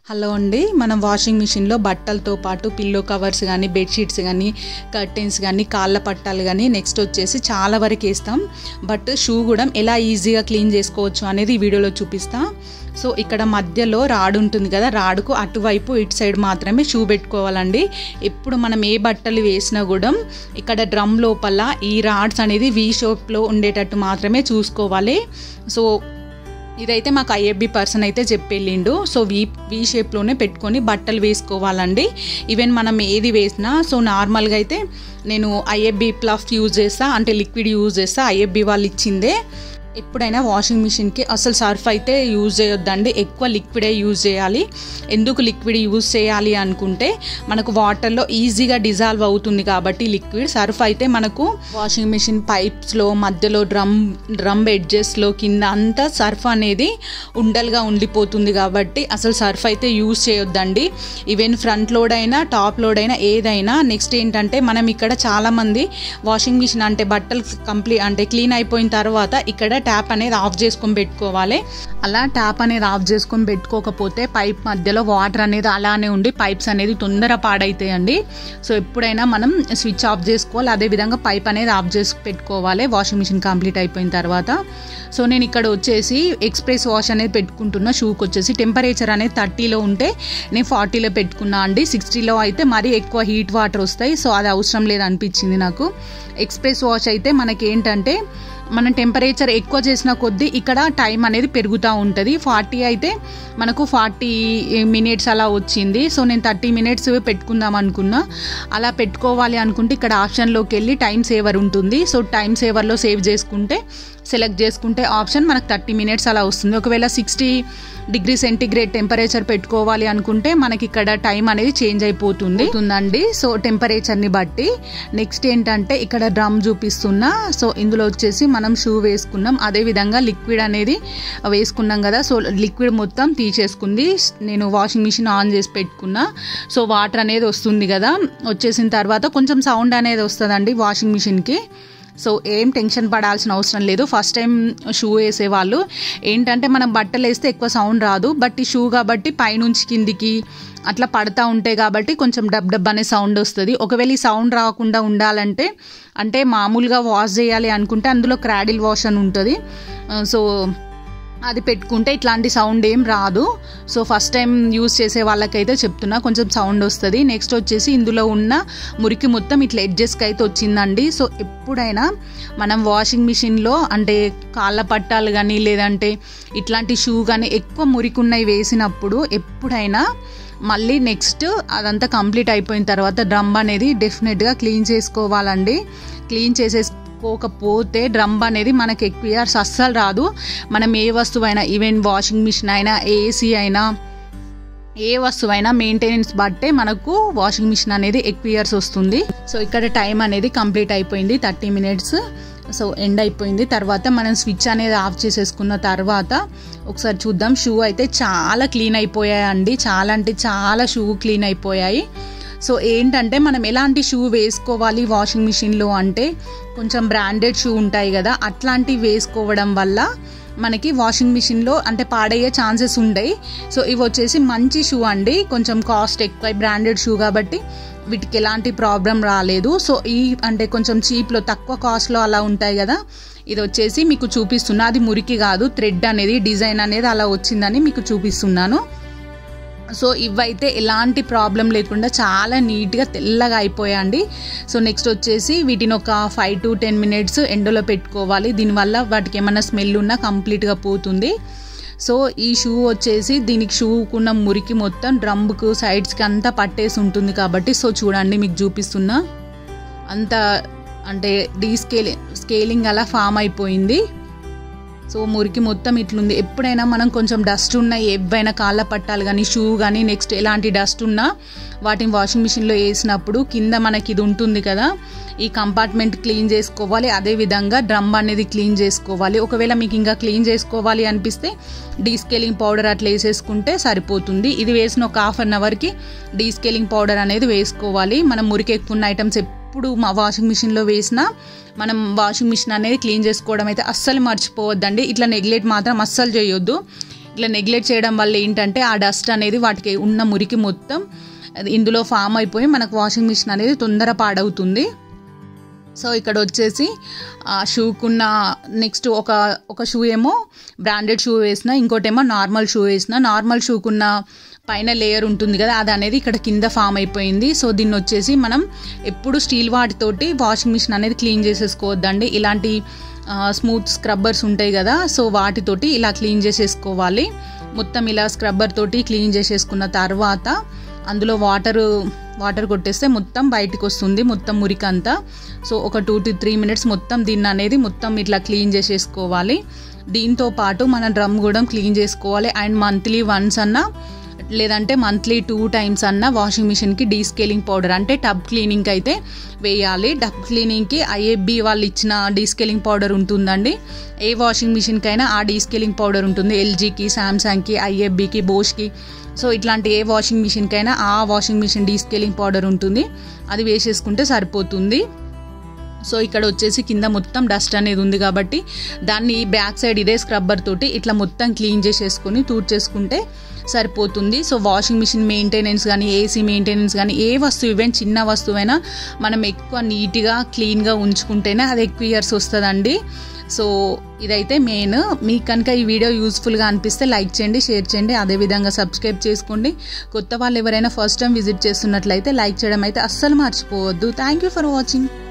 hello అండి మనం washing మిషన్లో బట్టలతో పాటు పిల్లో కవర్స్ కానీ బెడ్షీట్స్ కానీ కర్టెన్స్ కానీ కాళ్ళ పట్టాలు కానీ నెక్స్ట్ వచ్చేసి చాలా వరకు వేస్తాం బట్ షూ కూడా ఎలా ఈజీగా క్లీన్ చేసుకోవచ్చు అనేది ఈ వీడియోలో చూపిస్తా సో ఇక్కడ మధ్యలో రాడు ఉంటుంది కదా రాడుకు అటువైపు ఇటు సైడ్ మాత్రమే షూ పెట్టుకోవాలండి ఎప్పుడు మనం ఏ బట్టలు వేసినా కూడా ఇక్కడ డ్రమ్ లోపల ఈ రాడ్స్ అనేది వీ షేప్లో ఉండేటట్టు మాత్రమే చూసుకోవాలి సో ఇదైతే మాకు ఐఎఫ్బి పర్సన్ అయితే చెప్పెళ్ళిండు సో వీ వీ షేప్లోనే పెట్టుకొని బట్టలు వేసుకోవాలండి ఈవెన్ మనం ఏది వేసినా సో నార్మల్గా అయితే నేను ఐఎఫ్బి ప్లఫ్ యూజ్ చేస్తా అంటే లిక్విడ్ యూజ్ చేస్తా ఐఎఫ్బి వాళ్ళు ఇచ్చిందే ఎప్పుడైనా వాషింగ్ మిషన్కి అసలు సర్ఫ్ అయితే యూజ్ చేయొద్దండి ఎక్కువ లిక్విడే యూజ్ చేయాలి ఎందుకు లిక్విడ్ యూజ్ చేయాలి అనుకుంటే మనకు వాటర్లో ఈజీగా డిజాల్వ్ అవుతుంది కాబట్టి లిక్విడ్ సర్ఫ్ అయితే మనకు వాషింగ్ మిషన్ పైప్స్లో మధ్యలో డ్రమ్ డ్రమ్ ఎడ్జెస్లో కింద అంతా సర్ఫ్ అనేది ఉండలుగా ఉండిపోతుంది కాబట్టి అసలు సర్ఫ్ అయితే యూజ్ చేయొద్దండి ఈవెన్ ఫ్రంట్ లోడ్ అయినా టాప్ లోడ్ అయినా ఏదైనా నెక్స్ట్ ఏంటంటే మనం ఇక్కడ చాలామంది వాషింగ్ మిషన్ అంటే బట్టలు కంప్లీట్ అంటే క్లీన్ అయిపోయిన తర్వాత ఇక్కడ ట్యాప్ అనేది ఆఫ్ చేసుకొని పెట్టుకోవాలి అలా ట్యాప్ అనేది ఆఫ్ చేసుకొని పెట్టుకోకపోతే పైప్ మధ్యలో వాటర్ అనేది అలానే ఉండి పైప్స్ అనేది తొందర పాడైతాయండి సో ఎప్పుడైనా మనం స్విచ్ ఆఫ్ చేసుకోవాలి అదేవిధంగా పైప్ అనేది ఆఫ్ చేసి పెట్టుకోవాలి వాషింగ్ మిషన్ కంప్లీట్ అయిపోయిన తర్వాత సో నేను ఇక్కడ వచ్చేసి ఎక్స్ప్రెస్ వాష్ అనేది పెట్టుకుంటున్నా షూకి వచ్చేసి టెంపరేచర్ అనేది థర్టీలో ఉంటే నేను ఫార్టీలో పెట్టుకున్నా అండి సిక్స్టీలో అయితే మరీ ఎక్కువ హీట్ వాటర్ వస్తాయి సో అది అవసరం లేదు అనిపించింది నాకు ఎక్స్ప్రెస్ వాష్ అయితే మనకి ఏంటంటే మనం టెంపరేచర్ ఎక్కువ చేసిన కొద్దీ ఇక్కడ టైం అనేది పెరుగుతూ ఉంటుంది ఫార్టీ అయితే మనకు ఫార్టీ మినిట్స్ అలా వచ్చింది సో నేను థర్టీ మినిట్స్ పెట్టుకుందాం అనుకున్నా అలా పెట్టుకోవాలి అనుకుంటే ఇక్కడ ఆప్షన్లోకి వెళ్ళి టైం సేవర్ ఉంటుంది సో టైం సేవర్లో సేవ్ చేసుకుంటే సెలెక్ట్ చేసుకుంటే ఆప్షన్ మనకు థర్టీ మినిట్స్ అలా వస్తుంది ఒకవేళ సిక్స్టీ డిగ్రీ సెంటిగ్రేడ్ టెంపరేచర్ పెట్టుకోవాలి అనుకుంటే మనకి ఇక్కడ టైం అనేది చేంజ్ అయిపోతుంది ఉందండి సో టెంపరేచర్ని బట్టి నెక్స్ట్ ఏంటంటే ఇక్కడ డ్రమ్ చూపిస్తున్నా సో ఇందులో వచ్చేసి మనం షూ వేసుకున్నాం అదేవిధంగా లిక్విడ్ అనేది వేసుకున్నాం కదా సో లిక్విడ్ మొత్తం తీసేసుకుంది నేను వాషింగ్ మిషన్ ఆన్ చేసి పెట్టుకున్నా సో వాటర్ అనేది వస్తుంది కదా వచ్చేసిన తర్వాత కొంచెం సౌండ్ అనేది వస్తుందండి వాషింగ్ మిషన్కి సో ఏం టెన్షన్ పడాల్సిన అవసరం లేదు ఫస్ట్ టైం షూ వేసేవాళ్ళు ఏంటంటే మనం బట్టలు వేస్తే ఎక్కువ సౌండ్ రాదు బట్ ఈ షూ కాబట్టి పైనుంచి కిందికి అట్లా పడతా ఉంటాయి కాబట్టి కొంచెం డబ్ డబ్ అనే సౌండ్ వస్తుంది ఒకవేళ ఈ సౌండ్ రాకుండా ఉండాలంటే అంటే మామూలుగా వాష్ చేయాలి అనుకుంటే అందులో క్రాడిల్ వాష్ అని ఉంటుంది సో అది పెట్టుకుంటే ఇట్లాంటి సౌండ్ ఏం రాదు సో ఫస్ట్ టైం యూస్ చేసే వాళ్ళకైతే చెప్తున్నా కొంచెం సౌండ్ వస్తుంది నెక్స్ట్ వచ్చేసి ఇందులో ఉన్న మురికి మొత్తం ఇట్లా ఎడ్జెస్కి అయితే వచ్చిందండి సో ఎప్పుడైనా మనం వాషింగ్ మిషన్లో అంటే కాళ్ళ పట్టాలు కానీ లేదంటే ఇట్లాంటి షూ కానీ ఎక్కువ మురికి ఉన్నవి వేసినప్పుడు ఎప్పుడైనా మళ్ళీ నెక్స్ట్ అదంతా కంప్లీట్ అయిపోయిన తర్వాత డ్రమ్ అనేది డెఫినెట్గా క్లీన్ చేసుకోవాలండి క్లీన్ చేసేసి పోకపోతే డ్రమ్ అనేది మనకి ఎక్కువ ఇయర్స్ అస్సలు రాదు మనం ఏ వస్తువైనా ఈవెన్ వాషింగ్ మిషన్ అయినా ఏసీ అయినా ఏ వస్తువైనా మెయింటెనెన్స్ బట్టే మనకు వాషింగ్ మిషన్ అనేది ఎక్కువ ఇయర్స్ వస్తుంది సో ఇక్కడ టైం అనేది కంప్లీట్ అయిపోయింది థర్టీ మినిట్స్ సో ఎండ్ అయిపోయింది తర్వాత మనం స్విచ్ అనేది ఆఫ్ చేసేసుకున్న తర్వాత ఒకసారి చూద్దాం షూ అయితే చాలా క్లీన్ అయిపోయాయండి చాలా అంటే చాలా షూ క్లీన్ అయిపోయాయి సో ఏంటంటే మనం ఎలాంటి షూ వేసుకోవాలి వాషింగ్ మిషన్లో అంటే కొంచెం బ్రాండెడ్ షూ ఉంటాయి కదా అట్లాంటివి వేసుకోవడం వల్ల మనకి వాషింగ్ మిషన్లో అంటే పాడయ్యే ఛాన్సెస్ ఉండయి సో ఇవి వచ్చేసి మంచి షూ అండి కొంచెం కాస్ట్ ఎక్కువ బ్రాండెడ్ షూ కాబట్టి వీటికి ఎలాంటి ప్రాబ్లం రాలేదు సో ఈ అంటే కొంచెం చీప్లో తక్కువ కాస్ట్లో అలా ఉంటాయి కదా ఇది వచ్చేసి మీకు చూపిస్తున్నా అది మురికి కాదు థ్రెడ్ అనేది డిజైన్ అనేది అలా వచ్చిందని మీకు చూపిస్తున్నాను సో ఇవైతే ఎలాంటి ప్రాబ్లం లేకుండా చాలా నీట్గా తెల్లగా అయిపోయాండి సో నెక్స్ట్ వచ్చేసి వీటిని ఒక ఫైవ్ టు టెన్ మినిట్స్ ఎండలో పెట్టుకోవాలి దీనివల్ల వాటికి ఏమైనా స్మెల్ ఉన్నా కంప్లీట్గా పోతుంది సో ఈ షూ వచ్చేసి దీనికి షూకున్న మురికి మొత్తం డ్రమ్కు సైడ్స్కి అంతా పట్టేసి ఉంటుంది కాబట్టి సో చూడండి మీకు చూపిస్తున్నా అంత అంటే డీ స్కేలింగ్ స్కేలింగ్ అలా ఫామ్ అయిపోయింది సో మురికి మొత్తం ఇట్లుంది ఎప్పుడైనా మనం కొంచెం డస్ట్ ఉన్న ఏవైనా కాళ్ళ పట్టాలు కానీ షూ కానీ నెక్స్ట్ ఎలాంటి డస్ట్ ఉన్నా వాటిని వాషింగ్ మిషన్లో వేసినప్పుడు కింద మనకి ఇది ఉంటుంది కదా ఈ కంపార్ట్మెంట్ క్లీన్ చేసుకోవాలి అదేవిధంగా డ్రమ్ అనేది క్లీన్ చేసుకోవాలి ఒకవేళ మీకు ఇంకా క్లీన్ చేసుకోవాలి అనిపిస్తే డీస్కేలింగ్ పౌడర్ అట్లా వేసేసుకుంటే సరిపోతుంది ఇది వేసిన ఒక హాఫ్ అన్ అవర్కి డీస్కేలింగ్ పౌడర్ అనేది వేసుకోవాలి మనం మురికి ఎక్కువ ఉన్న ఐటమ్స్ ఎప్పుడు మా వాషింగ్ మిషన్లో వేసినా మనం వాషింగ్ మిషన్ అనేది క్లీన్ చేసుకోవడం అయితే అస్సలు మర్చిపోవద్దండి ఇట్లా నెగ్లెక్ట్ మాత్రం అస్సలు చేయొద్దు ఇట్లా నెగ్లెక్ట్ చేయడం వల్ల ఏంటంటే ఆ డస్ట్ అనేది వాటికి ఉన్న మురికి మొత్తం అది ఇందులో ఫామ్ అయిపోయి మనకు వాషింగ్ మిషన్ అనేది తొందర పాడవుతుంది సో ఇక్కడ వచ్చేసి ఆ షూకున్న నెక్స్ట్ ఒక ఒక షూ ఏమో బ్రాండెడ్ షూ వేసిన ఇంకోటేమో నార్మల్ షూ వేసిన నార్మల్ షూకున్న పైన లేయర్ ఉంటుంది కదా అది అనేది ఇక్కడ కింద ఫామ్ అయిపోయింది సో దీన్ని వచ్చేసి మనం ఎప్పుడు స్టీల్ వాటితోటి వాషింగ్ మిషన్ అనేది క్లీన్ చేసేసుకోవద్దండి ఇలాంటి స్మూత్ స్క్రబ్బర్స్ ఉంటాయి కదా సో వాటితోటి ఇలా క్లీన్ చేసేసుకోవాలి మొత్తం ఇలా స్క్రబ్బర్ తోటి క్లీన్ చేసేసుకున్న తర్వాత అందులో వాటర్ వాటర్ కొట్టేస్తే మొత్తం బయటకు వస్తుంది మొత్తం మురికంతా సో ఒక టూ టు త్రీ మినిట్స్ మొత్తం దీన్ని అనేది మొత్తం ఇట్లా క్లీన్ చేసేసుకోవాలి దీంతో పాటు మనం డ్రమ్ కూడా క్లీన్ చేసుకోవాలి అండ్ మంత్లీ వన్స్ అన్న లేదంటే మంత్లీ టూ టైమ్స్ అన్న వాషింగ్ మిషన్కి డీస్కేలింగ్ పౌడర్ అంటే టబ్ క్లీనింగ్కి అయితే వేయాలి టబ్ క్లీనింగ్కి ఐఏబి వాళ్ళు ఇచ్చిన డీస్కేలింగ్ పౌడర్ ఉంటుందండి ఏ వాషింగ్ మిషన్కైనా ఆ డీస్కేలింగ్ పౌడర్ ఉంటుంది ఎల్జీకి శాంసంగ్కి ఐఎఫ్బికి బోష్కి సో ఇట్లాంటి ఏ వాషింగ్ మిషన్కైనా ఆ వాషింగ్ మిషన్ డీస్కేలింగ్ పౌడర్ ఉంటుంది అది వేసేసుకుంటే సరిపోతుంది సో ఇక్కడ వచ్చేసి కింద మొత్తం డస్ట్ అనేది ఉంది కాబట్టి దాన్ని బ్యాక్ సైడ్ ఇదే స్క్రబ్బర్ తోటి ఇట్లా మొత్తం క్లీన్ చేసేసుకొని చేసుకుంటే సరిపోతుంది సో వాషింగ్ మిషన్ మెయింటెనెన్స్ కానీ ఏసీ మెయింటెనెన్స్ కానీ ఏ వస్తువు ఈవెన్ చిన్న వస్తువైనా మనం ఎక్కువ నీట్గా క్లీన్గా ఉంచుకుంటేనే అది ఎక్కువ ఇయర్స్ వస్తుందండి సో ఇదైతే మెయిన్ మీకు కనుక ఈ వీడియో యూస్ఫుల్గా అనిపిస్తే లైక్ చేయండి షేర్ చేయండి అదేవిధంగా సబ్స్క్రైబ్ చేసుకోండి కొత్త వాళ్ళు ఎవరైనా ఫస్ట్ టైం విజిట్ చేస్తున్నట్లయితే లైక్ చేయడం అయితే అస్సలు మర్చిపోవద్దు థ్యాంక్ యూ ఫర్ వాచింగ్